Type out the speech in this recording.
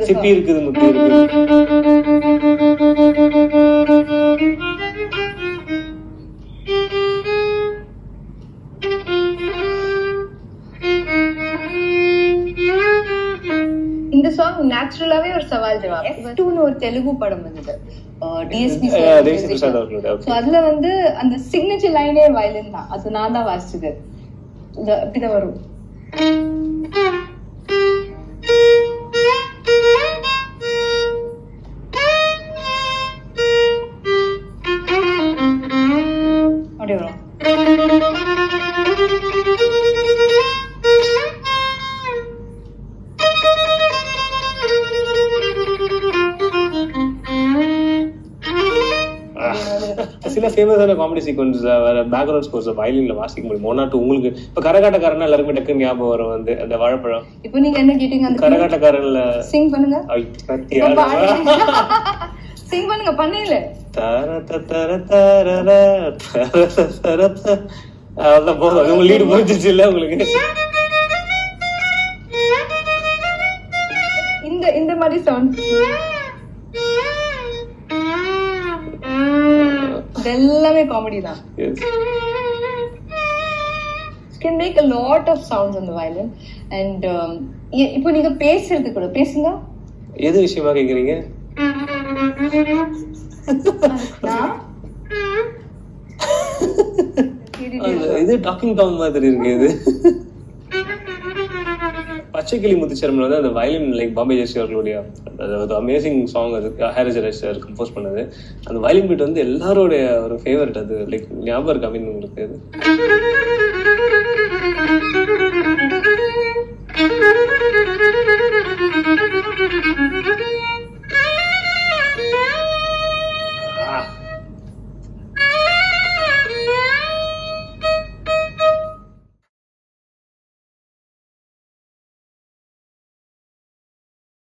இந்த சிப்பி song. இருக்குது முத்து இருக்குது இந்த சாங் நேச்சுரலாவே ஒரு சவால் ஜவாப் F2 ஒரு தெலுங்கு படம் வந்தது டிஎஸ்பி Yeah, தேவிஸ்ரீ பிரசாத் அவர்களோட, okay. அதுல வந்து அந்த சிக்னேச்சர் லைனே வயலின் தான் அது நான் தான் வாசிச்சது இந்த அப்படிதான் வரும் அப்படி வரும் சில ஃபேமஸான காமெடி சீக்வன்ஸ்ல வர பேக்ரவுண்ட் ஸ்கோர்ஸ் வயலின்ல வாசிக்க முடியும் ஒன் டூ உங்களுக்கு இப்ப கரகாட்டக்காரனா எல்லாருமே டக்கு ஞாபகம் வரும் வந்து அந்த வாழைப்பழம் இப்போ நீங்க என்ன கேட்டீங்க அந்த கரகாட்டக்காரன்ல சிங் பண்ணுங்க ஐ, பத்தியா? சிங் பண்ணுங்க பண்ணல தர த தர தரர, தர த தர த. அவ்வளவுதான் போதும் அது உங்க லீடு முடிஞ்சிச்சு இல்ல உங்களுக்கு இந்த இந்த மாதிரி சவுண்ட் இது எல்லாமே காமெடி தான் Yes. can make a lot of sounds on the violin and um, இ- இப்போ நீங்க பேசுறது கூட பேசுங்க எது விஷயமா கேக்குறீங்க நான் அந்த இது டாக்கிங் டாம் மாதிரி இருக்கு இது பச்சைக்கிளி முத்துச்சரம்ல வந்து அந்த வயலின் லைக் பாம்பே ஜெயஸ்ரீ அவர்களுடைய அது அமேசிங் சாங் அது ஹாரிஸ் சார் கம்போஸ் பண்ணது அந்த வயலின் பீட் வந்து எல்லாரோடைய ஒரு ஃபேவரட் அது லைக் ஞாபகம் இருக்கு ஐ மீன் உங்களுக்கு அது